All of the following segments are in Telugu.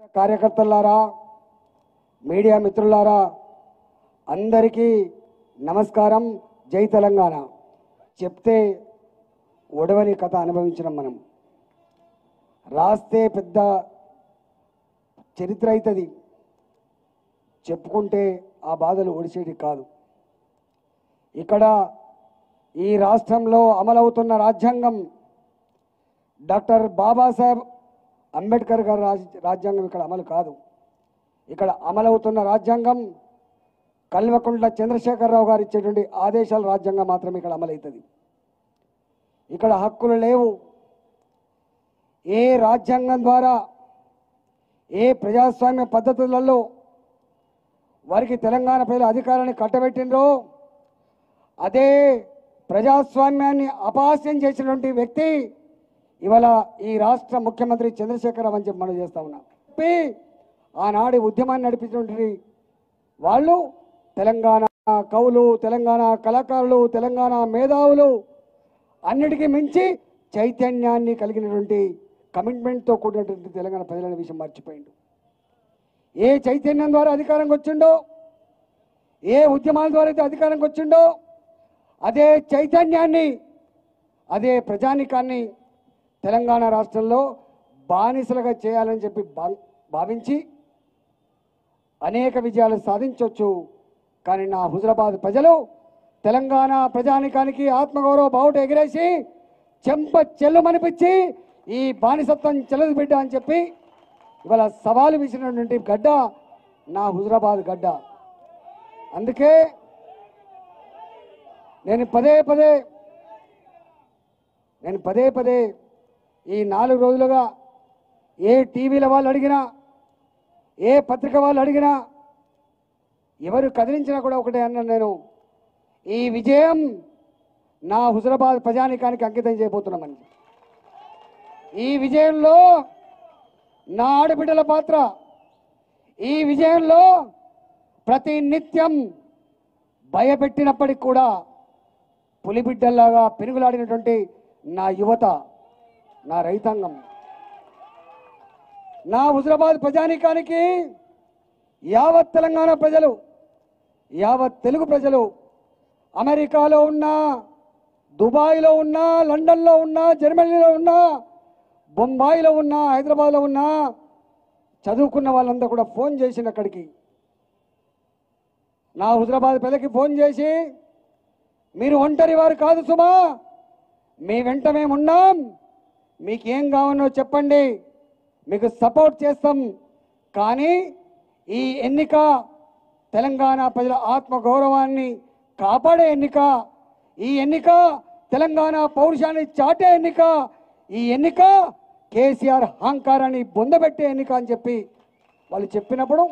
కార్యకర్తలారా మీడియా మిత్రులారా అందరికీ నమస్కారం జై తెలంగాణ చెప్తే ఒడవని కథ అనుభవించిన మనం రాస్తే పెద్ద చరిత్ర అవుతుంది చెప్పుకుంటే ఆ బాధలు ఒడిసేటి కాదు ఇక్కడ ఈ రాష్ట్రంలో అమలవుతున్న రాజ్యాంగం డాక్టర్ బాబాసాహెబ్ అంబేద్కర్ గారి రాజ్ రాజ్యాంగం ఇక్కడ అమలు కాదు ఇక్కడ అమలవుతున్న రాజ్యాంగం కల్వకుంట్ల చంద్రశేఖరరావు గారు ఇచ్చేటువంటి ఆదేశాల రాజ్యాంగం మాత్రమే ఇక్కడ అమలవుతుంది ఇక్కడ హక్కులు లేవు ఏ రాజ్యాంగం ద్వారా ఏ ప్రజాస్వామ్య పద్ధతులలో వారికి తెలంగాణ ప్రజల అధికారాన్ని కట్టబెట్టినరో అదే ప్రజాస్వామ్యాన్ని అపహాస్యం చేసినటువంటి వ్యక్తి ఇవాళ ఈ రాష్ట్ర ముఖ్యమంత్రి చంద్రశేఖరరావు అని చెప్పి మనం చేస్తా ఉన్నాం చెప్పి ఆనాడి ఉద్యమాన్ని నడిపించినటువంటి వాళ్ళు తెలంగాణ కవులు తెలంగాణ కళాకారులు తెలంగాణ మేధావులు అన్నిటికీ మించి చైతన్యాన్ని కలిగినటువంటి కమిట్మెంట్తో కూడినటువంటి తెలంగాణ ప్రజల విషయం మర్చిపోయిండు ఏ చైతన్యం ద్వారా అధికారంకి వచ్చిండో ఏ ఉద్యమాల ద్వారా అయితే అధికారంకి వచ్చిండో అదే చైతన్యాన్ని అదే ప్రజానికాన్ని తెలంగాణ రాష్ట్రంలో బానిసలుగా చేయాలని చెప్పి భా- భావించి అనేక విజయాలు సాధించవచ్చు కానీ నా హుజరాబాద్ ప్రజలు తెలంగాణ ప్రజానికానికి ఆత్మగౌరవ బావుట ఎగిరేసి చెంప చెల్లుమనిపించి ఈ బానిసత్వం చెల్లదు బిడ్డ అని చెప్పి ఇవాళ సవాలు విసిరినటువంటి గడ్డ నా హుజరాబాద్ గడ్డ అందుకే నేను పదే పదే నేను పదే పదే ఈ నాలుగు రోజులుగా ఏ టీవీల వాళ్ళు అడిగినా ఏ పత్రిక వాళ్ళు అడిగినా ఎవరు కదిలించినా కూడా ఒకటే అన్నాను నేను ఈ విజయం నా హుజరాబాద్ ప్రజానికానికి అంకితం చేయబోతున్నామని ఈ విజయంలో నా ఆడబిడ్డల పాత్ర ఈ విజయంలో ప్రతి నిత్యం భయపెట్టినప్పటికి కూడా పులిబిడ్డల్లాగా పెనుగులాడినటువంటి నా యువత నా రైతాంగం నా హుజరాబాద్ ప్రజానీకానికి యావత్ తెలంగాణ ప్రజలు యావత్ తెలుగు ప్రజలు అమెరికాలో ఉన్నా దుబాయ్లో ఉన్నా లండన్లో ఉన్నా జర్మనీలో ఉన్నా బొంబాయిలో ఉన్నా హైదరాబాద్లో ఉన్నా చదువుకున్న వాళ్ళంతా కూడా ఫోన్ చేసిన అక్కడికి నా హుజరాబాద్ ప్రజలకి ఫోన్ చేసి మీరు ఒంటరి వారు కాదు సుమా మీ వెంట మేము ఉన్నాం మీకు ఏం కావాలో చెప్పండి మీకు సపోర్ట్ చేస్తాం కానీ ఈ ఎన్నిక తెలంగాణ ప్రజల ఆత్మ గౌరవాన్ని కాపాడే ఎన్నిక ఈ ఎన్నిక తెలంగాణ పౌరుషాన్ని చాటే ఎన్నిక ఈ ఎన్నిక కేసీఆర్ అహంకారాన్ని బొందబెట్టే ఎన్నిక అని చెప్పి వాళ్ళు చెప్పినప్పుడు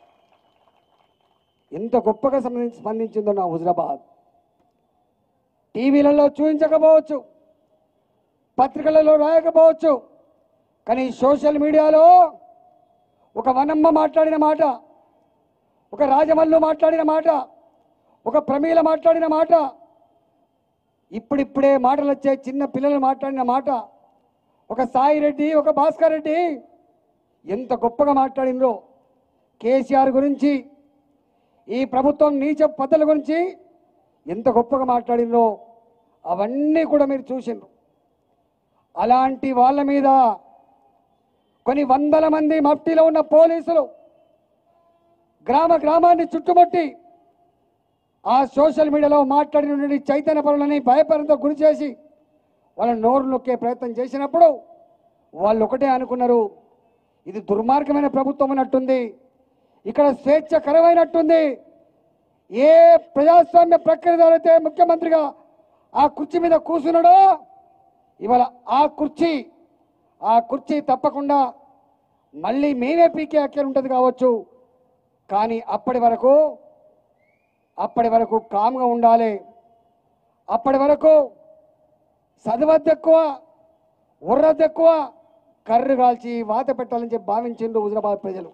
ఎంత గొప్పగా సంబంధించి స్పందించిందో నా హుజరాబాద్ టీవీలలో చూపించకపోవచ్చు పత్రికలలో రాయకపోవచ్చు కానీ సోషల్ మీడియాలో ఒక వనమ్మ మాట్లాడిన మాట ఒక రాజమల్లు మాట్లాడిన మాట ఒక ప్రమీల మాట్లాడిన మాట ఇప్పుడిప్పుడే మాటలు వచ్చే చిన్న పిల్లలు మాట్లాడిన మాట ఒక సాయి రెడ్డి ఒక భాస్కర్ రెడ్డి ఎంత గొప్పగా మాట్లాడిందో కేసీఆర్ గురించి ఈ ప్రభుత్వం నీచ పద్ధతుల గురించి ఎంత గొప్పగా మాట్లాడిందో అవన్నీ కూడా మీరు చూసిండ్రు అలాంటి వాళ్ళ మీద కొన్ని వందల మంది మఫ్టీలో ఉన్న పోలీసులు గ్రామ గ్రామాన్ని చుట్టుముట్టి ఆ సోషల్ మీడియాలో మాట్లాడిన చైతన్య పరులని భయపరంతో గురి చేసి వాళ్ళ నోరు నొక్కే ప్రయత్నం చేసినప్పుడు వాళ్ళు ఒకటే అనుకున్నారు ఇది దుర్మార్గమైన ప్రభుత్వం అన్నట్టుంది ఇక్కడ స్వేచ్ఛకరమైనట్టుంది ఏ ప్రజాస్వామ్య ప్రక్రియ ద్వారా అయితే ముఖ్యమంత్రిగా ఆ కుర్చీ మీద కూర్చున్నాడో ఇవాళ ఆ కుర్చీ ఆ కుర్చీ తప్పకుండా మళ్ళీ మేమే పీకే అక్కలు ఉంటుంది కావచ్చు కానీ అప్పటి వరకు అప్పటి వరకు కామ్గా ఉండాలి అప్పటి వరకు చదవద్దు ఎక్కువ ఉర్రద్దు ఎక్కువ కర్రు కాల్చి వాత పెట్టాలని చెప్పి భావించిండు హుజరాబాద్ ప్రజలు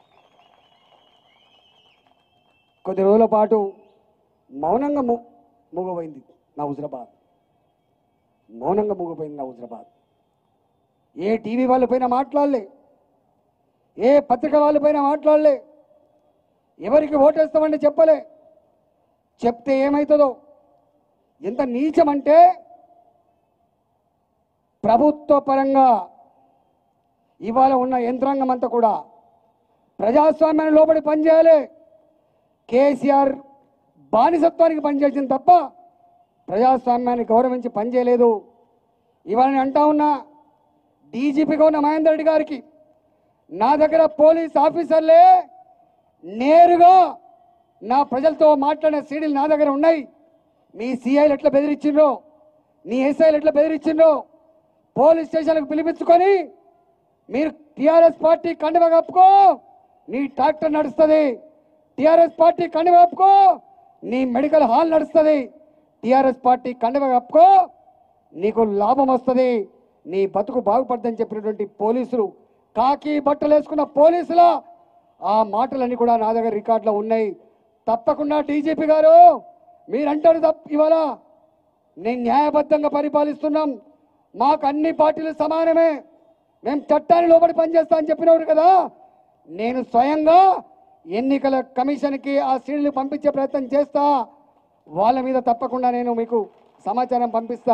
కొద్ది రోజుల పాటు మౌనంగా ము మూగపోయింది నా హుజరాబాద్ మౌనంగా మూగిపోయింది నా హుజరాబాద్ ఏ టీవీ వాళ్ళ పైన మాట్లాడలే ఏ పత్రిక వాళ్ళపైన మాట్లాడలే ఎవరికి ఓటేస్తామంటే చెప్పలే చెప్తే ఏమవుతుందో ఎంత నీచమంటే ప్రభుత్వ పరంగా ఇవాళ ఉన్న యంత్రాంగం అంతా కూడా ప్రజాస్వామ్యాన్ని లోబడి పనిచేయాలి కేసీఆర్ బానిసత్వానికి పనిచేసింది తప్ప ప్రజాస్వామ్యాన్ని గౌరవించి పనిచేయలేదు ఇవాళ నేను అంటా ఉన్నా డీజీపీగా ఉన్న మహేందర్ రెడ్డి గారికి నా దగ్గర పోలీస్ ఆఫీసర్లే నేరుగా నా ప్రజలతో మాట్లాడిన సీడీలు నా దగ్గర ఉన్నాయి మీ సిఐలు ఎట్లా బెదిరించిండ్రో నీ ఎస్ఐలు ఎట్లా బెదిరించిండ్రో పోలీస్ స్టేషన్లకు పిలిపించుకొని మీరు టిఆర్ఎస్ పార్టీ కండువ కప్పుకో నీ ట్రాక్టర్ నడుస్తుంది టిఆర్ఎస్ పార్టీ కండువ కప్పుకో నీ మెడికల్ హాల్ నడుస్తుంది టిఆర్ఎస్ పార్టీ కండువ కప్పుకో నీకు లాభం వస్తుంది నీ బతుకు బాగుపడదని చెప్పినటువంటి పోలీసులు కాకి బట్టలు వేసుకున్న పోలీసుల ఆ మాటలన్నీ కూడా నా దగ్గర రికార్డులో ఉన్నాయి తప్పకుండా డీజీపీ గారు మీరంటారు తప్ప ఇవాళ నేను న్యాయబద్ధంగా పరిపాలిస్తున్నాం మాకు అన్ని పార్టీలు సమానమే మేము చట్టాన్ని లోబడి పనిచేస్తా అని చెప్పినవారు కదా నేను స్వయంగా ఎన్నికల కమిషన్కి ఆ సీడ్లు పంపించే ప్రయత్నం చేస్తా వాళ్ళ మీద తప్పకుండా నేను మీకు సమాచారం పంపిస్తా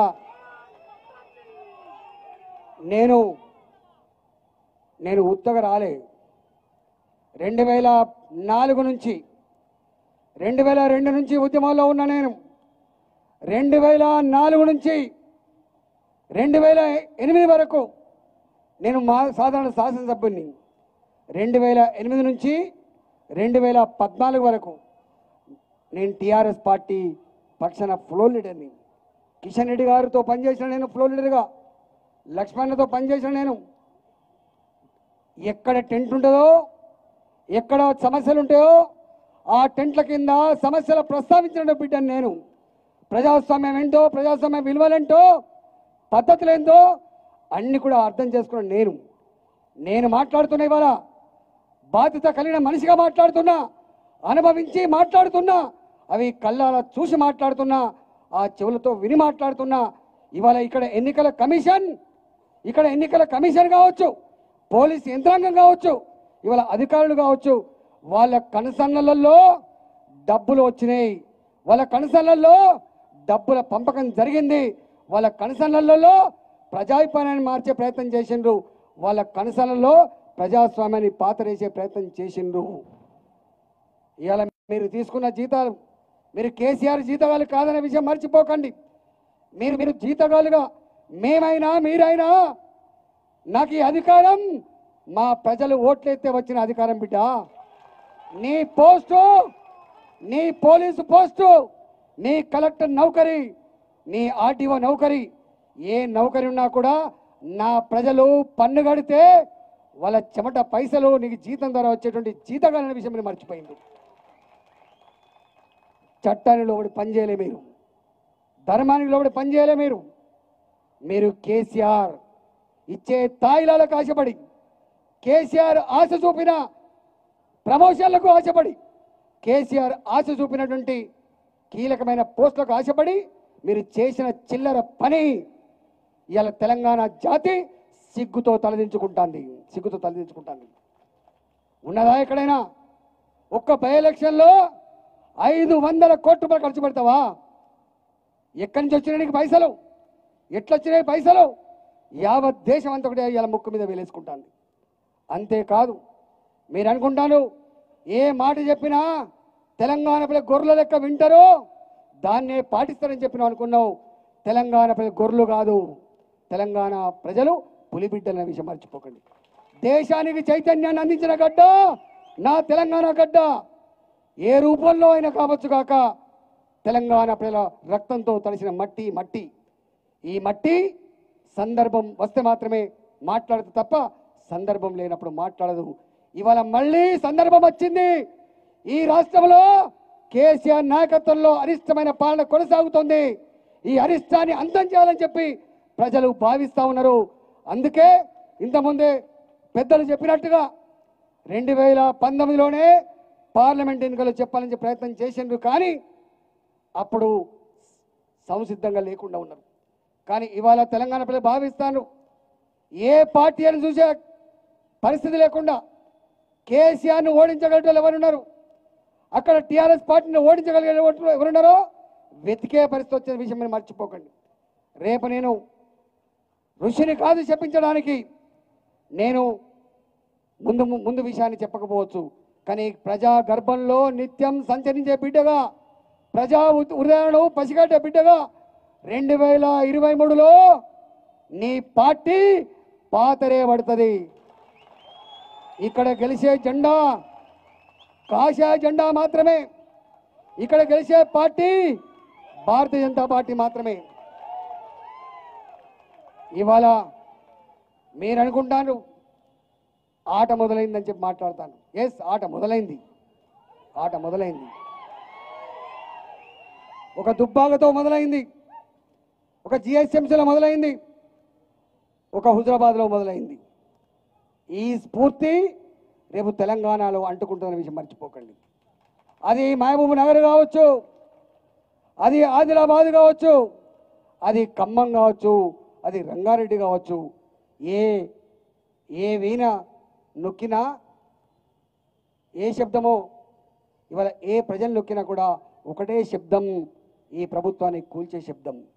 నేను నేను ఉత్తగా రాలే రెండు వేల నాలుగు నుంచి రెండు వేల రెండు నుంచి ఉద్యమంలో ఉన్నా నేను రెండు వేల నాలుగు నుంచి రెండు వేల ఎనిమిది వరకు నేను మా సాధారణ శాసనసభ్యుని రెండు వేల ఎనిమిది నుంచి రెండు వేల పద్నాలుగు వరకు నేను టీఆర్ఎస్ పార్టీ పక్షాన ఫ్లోర్ లీడర్ని కిషన్ రెడ్డి గారితో పనిచేసిన నేను ఫ్లోర్ లీడర్గా లక్ష్మణ్తో పనిచేసిన నేను ఎక్కడ టెంట్ ఉంటుందో ఎక్కడ సమస్యలు ఉంటాయో ఆ టెంట్ల కింద సమస్యలు ప్రస్తావించిన బిడ్డను నేను ప్రజాస్వామ్యం ఏంటో ప్రజాస్వామ్య విలువలేంటో పద్ధతులు ఏంటో అన్ని కూడా అర్థం చేసుకున్న నేను నేను మాట్లాడుతున్న ఇవాళ బాధ్యత కలిగిన మనిషిగా మాట్లాడుతున్నా అనుభవించి మాట్లాడుతున్నా అవి కళ్ళాల చూసి మాట్లాడుతున్నా ఆ చెవులతో విని మాట్లాడుతున్నా ఇవాళ ఇక్కడ ఎన్నికల కమిషన్ ఇక్కడ ఎన్నికల కమిషన్ కావచ్చు పోలీస్ యంత్రాంగం కావచ్చు ఇవాళ అధికారులు కావచ్చు వాళ్ళ కనుసన్నలలో డబ్బులు వచ్చినాయి వాళ్ళ కనుసన్నల్లో డబ్బుల పంపకం జరిగింది వాళ్ళ కనుసన్నలలో ప్రజాభిప్రాయాన్ని మార్చే ప్రయత్నం చేసిండ్రు వాళ్ళ కనుసన్నల్లో ప్రజాస్వామ్యాన్ని పాతరేసే ప్రయత్నం చేసిండ్రు ఇవాళ మీరు తీసుకున్న జీతాలు మీరు కేసీఆర్ జీతగాలు కాదనే విషయం మర్చిపోకండి మీరు మీరు జీతగాలుగా మేమైనా మీరైనా నాకు ఈ అధికారం మా ప్రజలు ఓట్లెత్తే వచ్చిన అధికారం బిడ్డ నీ పోస్టు నీ పోలీసు పోస్టు నీ కలెక్టర్ నౌకరీ నీ ఆర్టీఓ నౌకరీ ఏ నౌకరీ ఉన్నా కూడా నా ప్రజలు పన్ను కడితే వాళ్ళ చెమట పైసలు నీకు జీతం ద్వారా వచ్చేటువంటి జీతగాలనే విషయం మీరు మర్చిపోయింది చట్టాన్ని లోబడి పనిచేయలే మీరు ధర్మానికి లోబడి పనిచేయలే మీరు మీరు కేసీఆర్ ఇచ్చే తాయిలాలకు ఆశపడి కేసీఆర్ ఆశ చూపిన ప్రమోషన్లకు ఆశపడి కేసీఆర్ ఆశ చూపినటువంటి కీలకమైన పోస్టులకు ఆశపడి మీరు చేసిన చిల్లర పని ఇవాళ తెలంగాణ జాతి సిగ్గుతో తలదించుకుంటాంది సిగ్గుతో తలదించుకుంటాంది ఉన్నదా ఎక్కడైనా ఒక్క బై ఎలక్షన్లో ఐదు వందల కోట్ల రూపాయలు ఖర్చు పెడతావా ఎక్కడి నుంచి వచ్చినాయి నీకు పైసలు ఎట్లొచ్చినాయి పైసలు యావత్ దేశం అంతా ఒకటి ఇలా ముక్కు మీద వేలేసుకుంటాను అంతేకాదు మీరు అనుకుంటాను ఏ మాట చెప్పినా తెలంగాణ ప్రజల గొర్రెల లెక్క వింటారో దాన్నే పాటిస్తారని చెప్పిన అనుకున్నావు తెలంగాణ ప్రజల గొర్రెలు కాదు తెలంగాణ ప్రజలు పులిబిడ్డలనే విషయం మర్చిపోకండి దేశానికి చైతన్యాన్ని అందించిన గడ్డ నా తెలంగాణ గడ్డ ఏ రూపంలో అయినా కావచ్చు కాక తెలంగాణ ప్రజల రక్తంతో తడిసిన మట్టి మట్టి ఈ మట్టి సందర్భం వస్తే మాత్రమే మాట్లాడదు తప్ప సందర్భం లేనప్పుడు మాట్లాడదు ఇవాళ మళ్ళీ సందర్భం వచ్చింది ఈ రాష్ట్రంలో కేసీఆర్ నాయకత్వంలో అరిష్టమైన పాలన కొనసాగుతోంది ఈ అరిష్టాన్ని అంతం చేయాలని చెప్పి ప్రజలు భావిస్తా ఉన్నారు అందుకే ఇంతకుముందే పెద్దలు చెప్పినట్టుగా రెండు వేల పంతొమ్మిదిలోనే పార్లమెంట్ ఎన్నికలు చెప్పాలని చెప్పి ప్రయత్నం చేసిండ్రు కానీ అప్పుడు సంసిద్ధంగా లేకుండా ఉన్నారు కానీ ఇవాళ తెలంగాణ ప్రజలు భావిస్తాను ఏ పార్టీ అని చూసే పరిస్థితి లేకుండా కేసీఆర్ను ఓడించగలిగే వాళ్ళు ఎవరున్నారు అక్కడ టీఆర్ఎస్ పార్టీని ఓడించగలిగే వాళ్ళు ఎవరున్నారో వెతికే పరిస్థితి వచ్చిన విషయం మీరు మర్చిపోకండి రేపు నేను ఋషిని కాదు చెప్పించడానికి నేను ముందు ముందు విషయాన్ని చెప్పకపోవచ్చు కానీ ప్రజా గర్భంలో నిత్యం సంచరించే బిడ్డగా ప్రజా ఉ- హృదయాలను పసిగట్టే బిడ్డగా రెండు వేల ఇరవై మూడులో నీ పార్టీ పాతరే పడుతుంది ఇక్కడ గెలిచే జెండా కాషాయ జెండా మాత్రమే ఇక్కడ గెలిచే పార్టీ భారతీయ జనతా పార్టీ మాత్రమే ఇవాళ మీరు అనుకుంటాను ఆట మొదలైందని చెప్పి మాట్లాడతాను ఎస్ ఆట మొదలైంది ఆట మొదలైంది ఒక దుబ్బాకతో మొదలైంది ఒక జిఎస్ఎంసీలో మొదలైంది ఒక హుజరాబాద్లో మొదలైంది ఈ స్ఫూర్తి రేపు తెలంగాణలో అంటుకుంటున్న విషయం మర్చిపోకండి అది మహబూబ్ నగర్ కావచ్చు అది ఆదిలాబాద్ కావచ్చు అది ఖమ్మం కావచ్చు అది రంగారెడ్డి కావచ్చు ఏ ఏ వీణ నొక్కినా ఏ శబ్దమో ఇవాళ ఏ ప్రజలు నొక్కినా కూడా ఒకటే శబ్దం ఈ ప్రభుత్వాన్ని కూల్చే శబ్దం